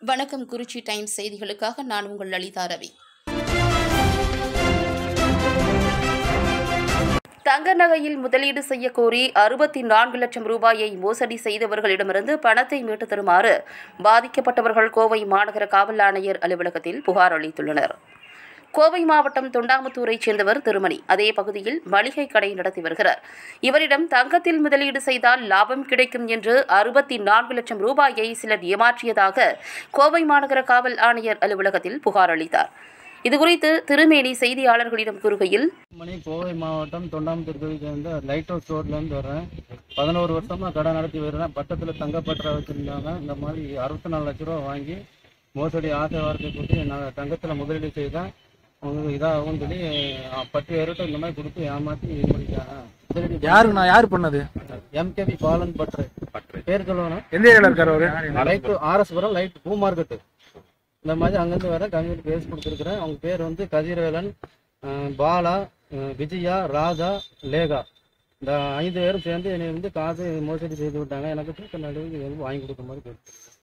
வணக்கம் குறிச்சி டைம்ஸ் செய்திகளுக்காக நான் உங்கள் லலிதா ரவி தங்க நகையில் முதலீடு செய்ய கோரி அறுபத்தி நான்கு லட்சம் ரூபாயை மோசடி செய்தவர்களிடமிருந்து பணத்தை மீட்டு தருமாறு பாதிக்கப்பட்டவர்கள் கோவை மாநகர காவல் ஆணையர் அலுவலகத்தில் புகார் அளித்துள்ளனர் கோவை மாவட்டம் தொண்டாமுத்தூரைச் சேர்ந்தவர் திருமணி அதே பகுதியில் மளிகை கடை நடத்தி வருகிறார் இவரிடம் தங்கத்தில் முதலீடு செய்தால் லாபம் கிடைக்கும் என்று அறுபத்தி நான்கு லட்சம் ரூபாயை சிலர் ஏமாற்றியதாக கோவை மாநகர காவல் ஆணையர் அலுவலகத்தில் புகார் அளித்தார் இதுகுறித்து திருமேனி செய்தியாளர்களிடம் கூறுகையில் மணி கோவை மாவட்டம் தொண்டாமுத்தூர் தொகுதியை சேர்ந்த லைட் ஹவுஸ் ரோட்லேருந்து வரேன் பதினோரு வருஷமாக கடை நடத்தி வருறேன் பட்டத்தில் தங்கப்பற்ற வச்சுருந்தாங்க இந்த மாதிரி அறுபத்தி நாலு லட்ச ரூபா வாங்கி மோசடி ஆசை வார்த்தை கொடுத்து நான் தங்கத்தில் முதலீடு செய்தேன் உங்களுக்கு இதாகும்னு சொல்லி அஹ், பத்து பேர்கிட்ட இந்த மாதிரி கொடுத்து ஏமாற்றி இது பண்ணிட்டாங்க முதலீடு யாருங்கண்ணா யார் பண்ணது எம்கேபி பாலன் பற்று பேர் சொல்லணும் எந்த ஏரியால இருக்காரு அவரு லைட் ஆர்எஸ்புரம் லைட் பூ மார்க்கெட்டு இந்த மாதிரி அங்கேருந்து வர கம்யூனிட்டி பேஸ் கொடுத்துருக்குறேன் அவங்க பேர் வந்து கதிரவேலன் அஹ், பாலா அஹ், விஜயா ராஜா லேகா இந்த ஐந்து பேரும் சேர்ந்து என்னை வந்து காசு மோசடி செய்து விட்டாங்க எனக்கு தூக்க நடுவுக்கு வந்து வாங்கி கொடுக்க மாதிரி கேட்டு